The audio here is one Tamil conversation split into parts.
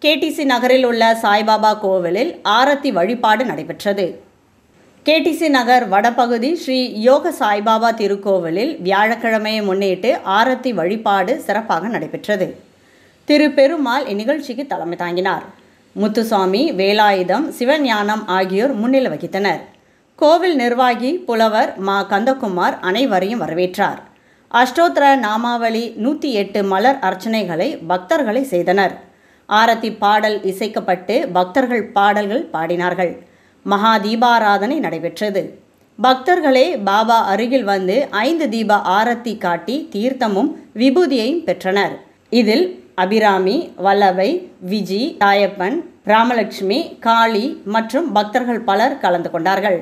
கேடிசி நகரில் உள்ள சாய்பாபா கோவிலில் ஆரத்தி வழிபாடு நடைபெற்றது கேடிசி நகர் வடபகுதி ஸ்ரீ யோக சாய்பாபா திருக்கோவிலில் வியாழக்கிழமையை முன்னிட்டு ஆரத்தி வழிபாடு சிறப்பாக நடைபெற்றது திரு பெருமாள் இந்நிகழ்ச்சிக்கு தலைமை தாங்கினார் முத்துசாமி வேலாயுதம் சிவஞானம் ஆகியோர் முன்னிலை வகித்தனர் கோவில் நிர்வாகி புலவர் மா கந்தகுமார் அனைவரையும் வரவேற்றார் அஷ்டோத்திர நாமாவளி நூற்றி எட்டு மலர் அர்ச்சனைகளை பக்தர்களை செய்தனர் ஆரத்தி பாடல் இசைக்கப்பட்டு பக்தர்கள் பாடல்கள் பாடினார்கள் மகா தீபாராதனை நடைபெற்றது பக்தர்களே பாபா அருகில் வந்து ஐந்து தீப ஆரத்தி காட்டி தீர்த்தமும் விபூதியையும் பெற்றனர் இதில் அபிராமி வல்லவை விஜி தாயப்பன் ராமலட்சுமி காளி மற்றும் பக்தர்கள் பலர் கலந்து கொண்டார்கள்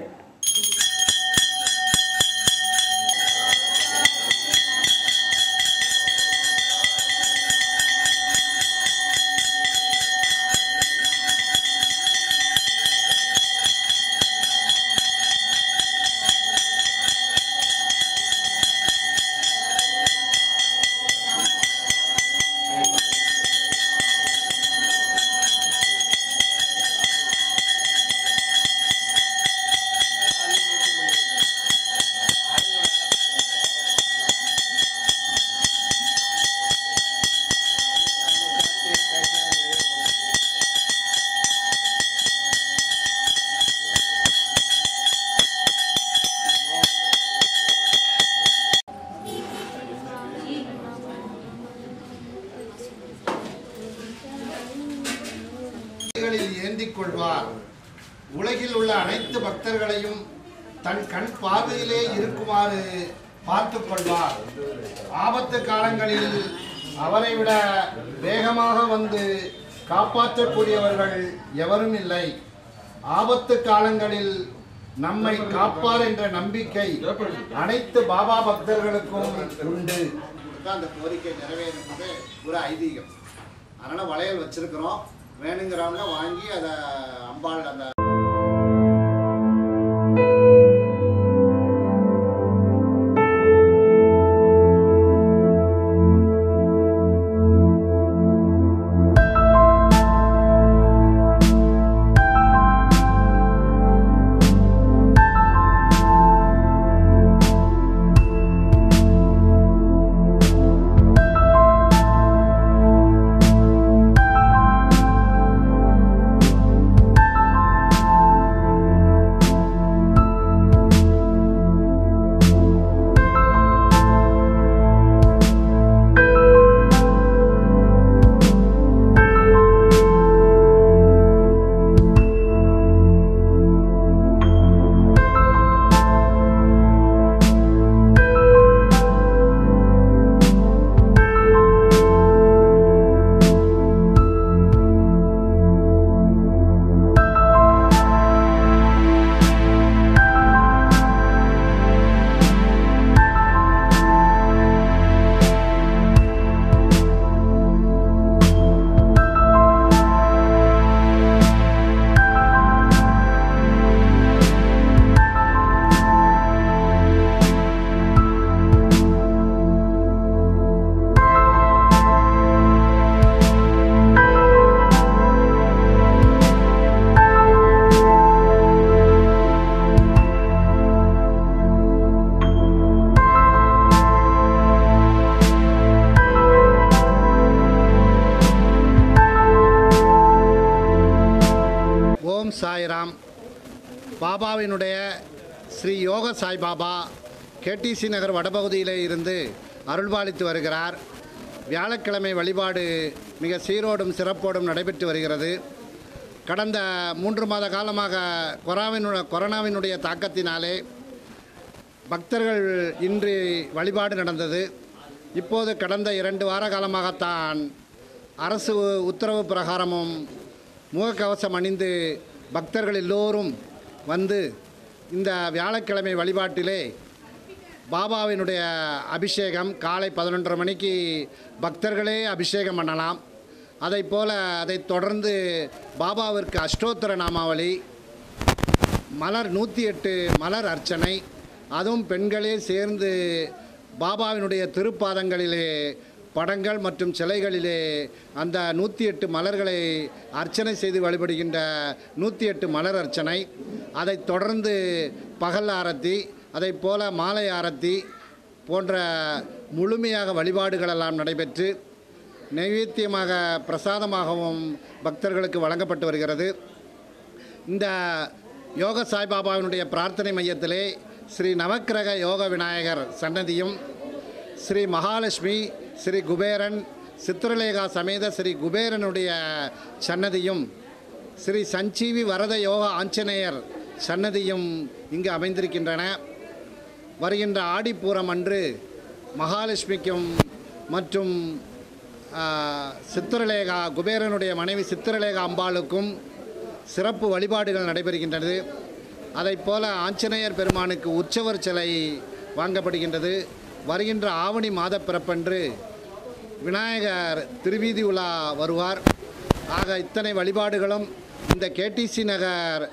கைகளில் ஏந்திக் கொள்வார் உலகில் உள்ள அனைத்து பக்தர்களையும் தன் கண் பார்வையிலே இருக்குமாறு பார்த்துக் கொள்வார் ஆபத்து காலங்களில் அவரை விட வேகமாக வந்து காப்பாற்றக்கூடியவர்கள் எவரும் இல்லை ஆபத்து காலங்களில் நம்மை காப்பார் என்ற நம்பிக்கை அனைத்து பாபா பக்தர்களுக்கும் உண்டு அந்த கோரிக்கை நிறைவேறுന്നത് ஒரு ஐதீகம் அதனால வளையல் வச்சிருக்கிறோம் வேணுங்கிறவங்க வாங்கி அதை அம்பாள் அந்த ஓம் சாய்ராம் பாபாவினுடைய ஸ்ரீ யோக சாய் பாபா கேடிசி நகர் வடபகுதியிலே இருந்து அருள்பாலித்து வருகிறார் வியாழக்கிழமை வழிபாடு மிக சீரோடும் சிறப்போடும் நடைபெற்று வருகிறது கடந்த மூன்று மாத காலமாக கொரோனாவினு கொரோனாவினுடைய தாக்கத்தினாலே பக்தர்கள் இன்றி வழிபாடு நடந்தது இப்போது கடந்த இரண்டு வார காலமாகத்தான் அரசு உத்தரவு பிரகாரமும் முகக்கவசம் அணிந்து பக்தர்கள் எல்லோரும் வந்து இந்த வியாழக்கிழமை வழிபாட்டிலே பாபாவினுடைய அபிஷேகம் காலை பதினொன்றரை மணிக்கு பக்தர்களே அபிஷேகம் பண்ணலாம் அதை போல அதைத் தொடர்ந்து பாபாவிற்கு அஷ்டோத்தர நாமாவளி மலர் நூற்றி எட்டு மலர் அர்ச்சனை அதுவும் பெண்களே சேர்ந்து பாபாவினுடைய திருப்பாதங்களிலே படங்கள் மற்றும் சிலைகளிலே அந்த நூற்றி எட்டு மலர்களை அர்ச்சனை செய்து வழிபடுகின்ற நூற்றி எட்டு மலர் அர்ச்சனை அதைத் தொடர்ந்து பகல் ஆரத்தி அதைப் போல மாலை ஆரத்தி போன்ற முழுமையாக வழிபாடுகளெல்லாம் நடைபெற்று நைவேத்தியமாக பிரசாதமாகவும் பக்தர்களுக்கு வழங்கப்பட்டு வருகிறது இந்த யோக சாய்பாபாவினுடைய பிரார்த்தனை மையத்திலே ஸ்ரீ நவக்கிரக யோக விநாயகர் சன்னதியும் ஸ்ரீ மகாலட்சுமி ஸ்ரீ குபேரன் சித்திரலேகா சமேத ஸ்ரீ குபேரனுடைய சன்னதியும் ஸ்ரீ சஞ்சீவி வரத யோக ஆஞ்சநேயர் சன்னதியும் இங்கு அமைந்திருக்கின்றன வருகின்ற ஆடிப்பூரம் அன்று மகாலட்சுமிக்கும் மற்றும் ஆ, சித்திரலேகா குபேரனுடைய மனைவி சித்திரலேகா அம்பாளுக்கும் சிறப்பு வழிபாடுகள் நடைபெறுகின்றது அதைப் போல ஆஞ்சநேயர் பெருமானுக்கு உற்சவர் சிலை வாங்கப்படுகின்றது வருகின்ற ஆவணி மாத பிறப்பன்று விநாயகர் திருவீதி உலா வருவார் ஆக இத்தனை வழிபாடுகளும் இந்த கேடிசி நகர்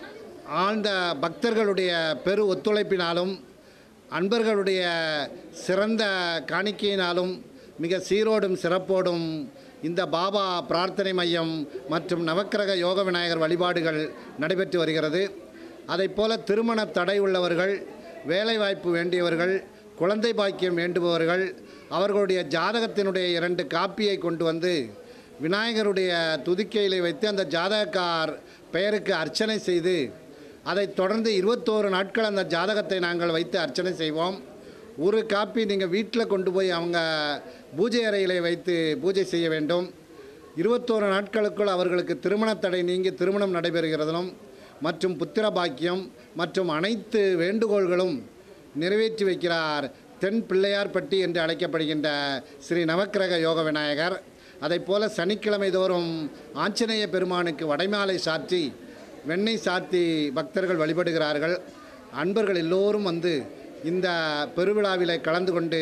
ஆழ்ந்த பக்தர்களுடைய பெரு ஒத்துழைப்பினாலும் அன்பர்களுடைய சிறந்த காணிக்கையினாலும் மிக சீரோடும் சிறப்போடும் இந்த பாபா பிரார்த்தனை மையம் மற்றும் நவக்கிரக யோக விநாயகர் வழிபாடுகள் நடைபெற்று வருகிறது அதைப் போல திருமண தடை உள்ளவர்கள் வேலைவாய்ப்பு வேண்டியவர்கள் குழந்தை பாக்கியம் வேண்டுபவர்கள் அவர்களுடைய ஜாதகத்தினுடைய இரண்டு காப்பியை கொண்டு வந்து விநாயகருடைய துதிக்கையிலே வைத்து அந்த ஜாதகக்கார் பெயருக்கு அர்ச்சனை செய்து அதைத் தொடர்ந்து இருபத்தோரு நாட்கள் அந்த ஜாதகத்தை நாங்கள் வைத்து அர்ச்சனை செய்வோம் ஒரு காப்பி நீங்கள் வீட்டில் கொண்டு போய் அவங்க பூஜை அறையிலே வைத்து பூஜை செய்ய வேண்டும் இருபத்தோரு நாட்களுக்குள் அவர்களுக்கு திருமணத் தடை நீங்கி திருமணம் நடைபெறுகிறதும் மற்றும் புத்திர பாக்கியம் மற்றும் அனைத்து வேண்டுகோள்களும் நிறைவேற்றி வைக்கிறார் தென் பிள்ளையார்பட்டி என்று அழைக்கப்படுகின்ற ஸ்ரீ நவக்கிரக யோக விநாயகர் அதைப் போல சனிக்கிழமை தோறும் ஆஞ்சநேய பெருமானுக்கு வடைமாலை சாற்றி வெண்ணெய் சாத்தி பக்தர்கள் வழிபடுகிறார்கள் அன்பர்கள் எல்லோரும் வந்து இந்த பெருவிழாவிலே கலந்து கொண்டு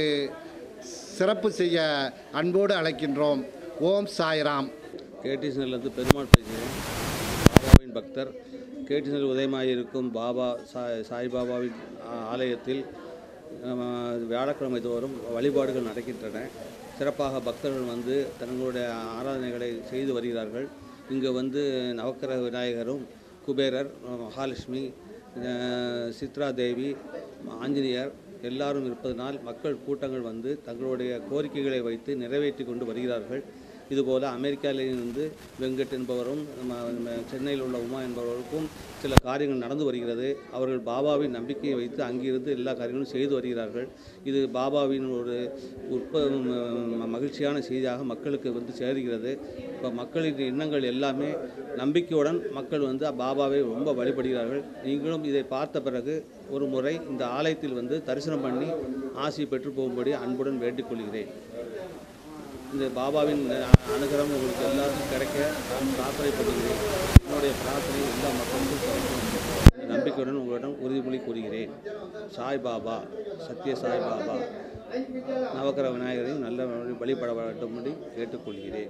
சிறப்பு செய்ய அன்போடு அழைக்கின்றோம் ஓம் சாய்ராம் கேடிஸ்னர்லேருந்து பெருமாள் பேசுகிறேன் பாபாவின் பக்தர் கேடிஸ்னர் உதயமாயிருக்கும் பாபா சாய் சாய்பாபாவின் ஆ- ஆலயத்தில் ஆ, வியாழக்கிழமை தோறும் வழிபாடுகள் நடக்கின்றன சிறப்பாக பக்தர்கள் வந்து தங்களுடைய ஆராதனைகளை செய்து வருகிறார்கள் இங்கு வந்து நவக்கிரக விநாயகரும் குபேரர் மகாலட்சுமி ஆ, சித்ரா தேவி ஆஞ்சநேயர் எல்லாரும் இருப்பதனால் மக்கள் கூட்டங்கள் வந்து தங்களுடைய கோரிக்கைகளை வைத்து நிறைவேற்றி கொண்டு வருகிறார்கள் இதுபோல் அமெரிக்காவிலிருந்து வெங்கட் என்பவரும் நம்ம நம்ம சென்னையில் உள்ள உமா என்பவருக்கும் சில காரியங்கள் நடந்து வருகிறது அவர்கள் பாபாவின் நம்பிக்கையை வைத்து அங்கிருந்து எல்லா காரியங்களும் செய்து வருகிறார்கள் இது பாபாவின் ஒரு உற்ப ம- மகிழ்ச்சியான செய்தியாக மக்களுக்கு வந்து சேருகிறது இப்போ மக்களின் எண்ணங்கள் எல்லாமே நம்பிக்கையுடன் மக்கள் வந்து பாபாவை ரொம்ப வழிபடுகிறார்கள் நீங்களும் இதை பார்த்த பிறகு ஒரு முறை இந்த ஆலயத்தில் வந்து தரிசனம் பண்ணி ஆசி பெற்று போகும்படி அன்புடன் வேண்டிக் கொள்கிறேன் இந்த பாபாவின் அ- அனுகிரகம் உங்களுக்கு எல்லாருக்கும் கிடைக்க நான் பிரார்த்தனை பண்ணுகிறேன் என்னுடைய பிரார்த்தனை எல்லா மக்களுக்கும் கிடைக்கும் என்ற நம்பிக்கையுடன் உங்களிடம் உறுதிமொழி கூறுகிறேன் சாய் பாபா சத்ய சாய் பாபா நவக்கிர விநாயகரையும் நல்ல முறையில் வழிபட வேண்டும் என்று கேட்டுக்கொள்கிறேன்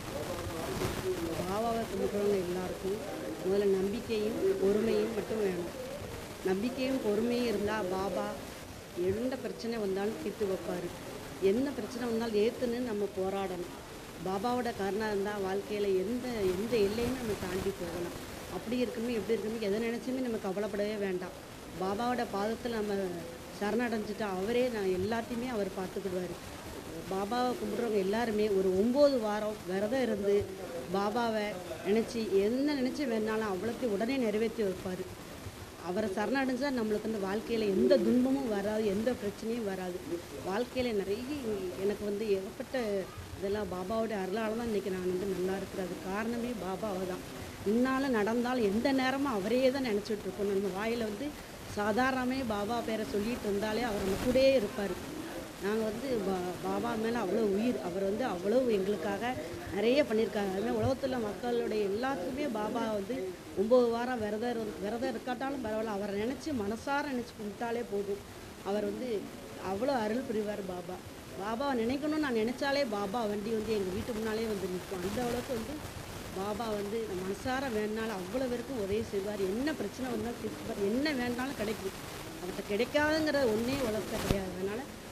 பாபாவை கும்பிட்றவங்க எல்லாருக்கும் முதல்ல நம்பிக்கையும் பொறுமையும் மட்டும் வேணும் நம்பிக்கையும் பொறுமையும் இருந்தால் பாபா எந்த பிரச்சனை வந்தாலும் தீர்த்து வைப்பார் என்ன பிரச்சனை வந்தாலும் ஏற்றுன்னு நம்ம போராடணும் பாபாவோட காரணம் இருந்தால் வாழ்க்கையில் எந்த எந்த எல்லையும் நம்ம தாண்டி போகலாம் அப்படி இருக்கணும் எப்படி இருக்கணும் எதை நினச்சுமே நம்ம கவலைப்படவே வேண்டாம் பாபாவோட பாதத்தில் நம்ம சரணடைஞ்சிட்டா அவரே நான் எல்லாத்தையுமே அவர் பார்த்துக்கிடுவார் பாபாவை கும்பிட்றவங்க எல்லாருமே ஒரு ஒம்பது வாரம் விரதம் இருந்து பாபாவை நினச்சி என்ன நினச்சி வேணாலும் அவ்வளோத்தையும் உடனே நிறைவேற்றி வைப்பார் அவரை சரணடைஞ்சால் நம்மளுக்கு வந்து வாழ்க்கையில் எந்த துன்பமும் வராது எந்த பிரச்சனையும் வராது வாழ்க்கையில் நிறைய எனக்கு வந்து ஏகப்பட்ட இதெல்லாம் பாபாவோட அருளால் தான் இன்றைக்கி நான் வந்து நல்லா இருக்கிறது அது காரணமே பாபாவை தான் இன்னாலும் நடந்தாலும் எந்த நேரமும் அவரே தான் நினச்சிட்டு இருக்கோம் நம்ம வாயில் வந்து சாதாரணமே பாபா பேரை சொல்லிட்டு இருந்தாலே அவர் நம்ம கூடயே இருப்பார் நாங்கள் வந்து பா- பாபா மேலே அவ்வளோ உயிர் அவர் வந்து அவ்வளோ எங்களுக்காக நிறைய பண்ணியிருக்காங்க அதுமாதிரி உலகத்தில் மக்களுடைய எல்லாத்துக்குமே பாபா வந்து ஒம்பது வாரம் விரதம் இரு விரதம் இருக்காட்டாலும் பரவாயில்ல அவரை நினச்சி மனசார நினச்சி கும்பிட்டாலே போதும் அவர் வந்து அவ்வளோ அருள் புரிவார் பாபா பாபாவை நினைக்கணும்னு நான் நினச்சாலே பாபா வண்டி வந்து எங்கள் வீட்டு முன்னாலே வந்து நிற்கும் அந்த அளவுக்கு வந்து பாபா வந்து நம்ம மனசார வேணுனாலும் அவ்வளோ பேருக்கும் உதவி செய்வார் என்ன பிரச்சனை வந்தாலும் தீர்த்துப்பார் என்ன வேணுனாலும் கிடைக்கும் அவர்கிட்ட கிடைக்காதுங்கிற ஒன்றே உலகத்தை கிடையாது அதனால்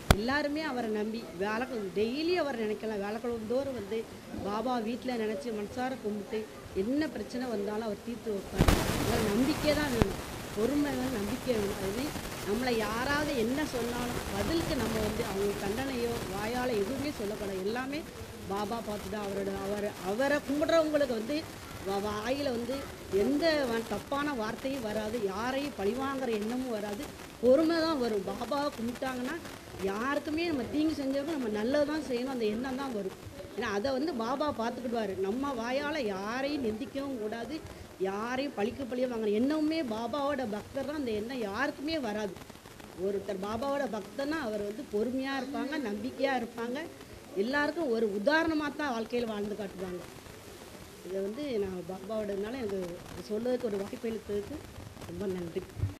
எல்லாருமே அவரை நம்பி வேலைக்கிழமை டெய்லி அவர் நினைக்கலாம் வேலைக்கிழமை தோறும் வந்து பாபா வீட்டில் நினச்சி மனசார கும்பிட்டு என்ன பிரச்சனை வந்தாலும் அவர் தீர்த்து வைப்பார் அவர் நம்பிக்கை தான் வேணும் பொறுமை வேணும் நம்பிக்கை வேணும் அது நம்மளை யாராவது என்ன சொன்னாலும் பதிலுக்கு நம்ம வந்து அவங்க தண்டனையோ வாயால் எதுவுமே சொல்லக்கூடாது எல்லாமே பாபா பார்த்து தான் அவரோட அவர் அவரை கும்பிட்றவங்களுக்கு வந்து வா- வாயில வந்து எந்த வ- தப்பான வார்த்தையும் வராது யாரையும் பழிவாங்குற எண்ணமும் வராது பொறுமை தான் வரும் பாபாவை கும்பிட்டாங்கன்னா யாருக்குமே நம்ம தீங்கு செஞ்சவங்க நம்ம நல்லது தான் செய்யணும் அந்த எண்ணம் தான் வரும் ஏன்னா அதை வந்து பாபா பார்த்துக்கிடுவார் நம்ம வாயால் யாரையும் நிந்திக்கவும் கூடாது யாரையும் பழிக்க பழிய வாங்குற எண்ணமுமே பாபாவோட பக்தர் தான் அந்த எண்ணம் யாருக்குமே வராது ஒருத்தர் பாபாவோட பக்தனா அவர் வந்து பொறுமையாக இருப்பாங்க நம்பிக்கையாக இருப்பாங்க எல்லாருக்கும் ஒரு உதாரணமாக தான் வாழ்க்கையில் வாழ்ந்து காட்டுவாங்க இதை வந்து நான் பாபாவோடதுனால எனக்கு சொல்றதுக்கு ஒரு வாய்ப்பு அளித்ததுக்கு ரொம்ப நன்றி